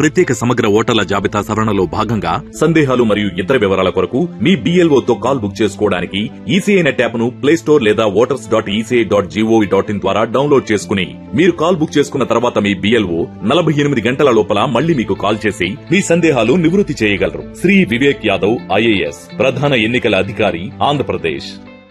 ప్రత్యేక సమగ్ర ఓటర్ల జాబితా సవరణలో భాగంగా సందేహాలు మరియు ఇతర వివరాల కొరకు మీ BLO తో కాల్ బుక్ చేసుకోవడానికి ఈసీఐ నెట్ యాప్ ను ప్లే స్టోర్ లేదా voters dot ECI dot GOV dot in ద్వారా డౌన్లోడ్ చేసుకుని మీరు కాల్ బుక్ చేసుకున్న తర్వాత మీ బిఎల్ఓ నలభై ఎనిమిది గంటల లోపల మళ్ళీ మీకు కాల్ చేసి మీ సందేహాలు నివృత్తి చేయగలరు శ్రీ వివేక్ యాదవ్ ఐఏఎస్ ప్రధాన ఎన్నికల అధికారి ఆంధ్రప్రదేశ్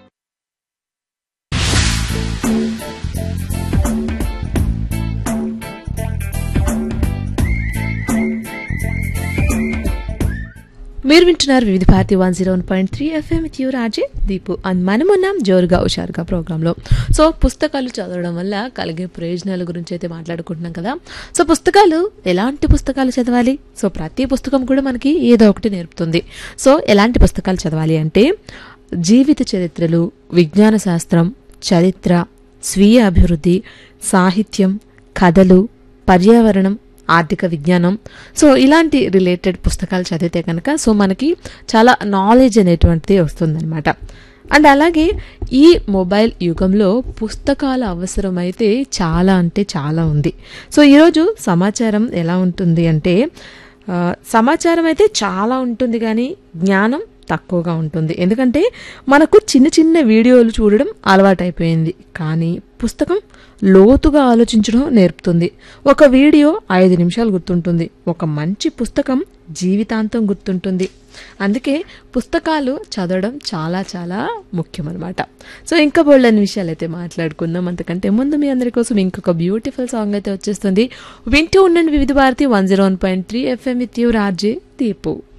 మీరు వింటున్నారు Vividh Bharati one zero one point three FM with you Raje Deepu and మనం ఉన్నాం జోరుగా హుషారుగా ప్రోగ్రాంలో సో పుస్తకాలు చదవడం వల్ల కలిగే ప్రయోజనాల గురించి అయితే మాట్లాడుకుంటున్నాం కదా సో పుస్తకాలు ఎలాంటి పుస్తకాలు చదవాలి సో ప్రతి పుస్తకం కూడా మనకి ఏదో ఒకటి నేర్పుతుంది సో ఎలాంటి పుస్తకాలు చదవాలి అంటే జీవిత చరిత్రలు విజ్ఞాన శాస్త్రం చరిత్ర స్వీయ అభివృద్ధి సాహిత్యం కథలు పర్యావరణం ఆర్థిక విజ్ఞానం సో ఇలాంటి రిలేటెడ్ పుస్తకాలు చదివితే కనుక సో మనకి చాలా నాలెడ్జ్ అనేటువంటిది వస్తుందన్నమాట అండ్ అలాగే ఈ మొబైల్ యుగంలో పుస్తకాల అవసరం అయితే చాలా అంటే చాలా ఉంది సో ఈరోజు సమాచారం ఎలా ఉంటుంది అంటే ఆ, సమాచారం అయితే చాలా ఉంటుంది కానీ జ్ఞానం తక్కువగా ఉంటుంది ఎందుకంటే మనకు చిన్న చిన్న వీడియోలు చూడడం అలవాటైపోయింది కానీ పుస్తకం లోతుగా ఆలోచించడం నేర్పుతుంది ఒక వీడియో ఐదు నిమిషాలు గుర్తుంటుంది ఒక మంచి పుస్తకం జీవితాంతం గుర్తుంటుంది అందుకే పుస్తకాలు చదవడం చాలా చాలా ముఖ్యం అనమాట సో ఇంకా బోల్డని విషయాలు అయితే మాట్లాడుకుందాం అంతకంటే ముందు మీ అందరి కోసం ఇంకొక బ్యూటిఫుల్ సాంగ్ అయితే వచ్చేస్తుంది వింటూ ఉండండి Vividh Bharati one zero one point three FM with you Raje Deepu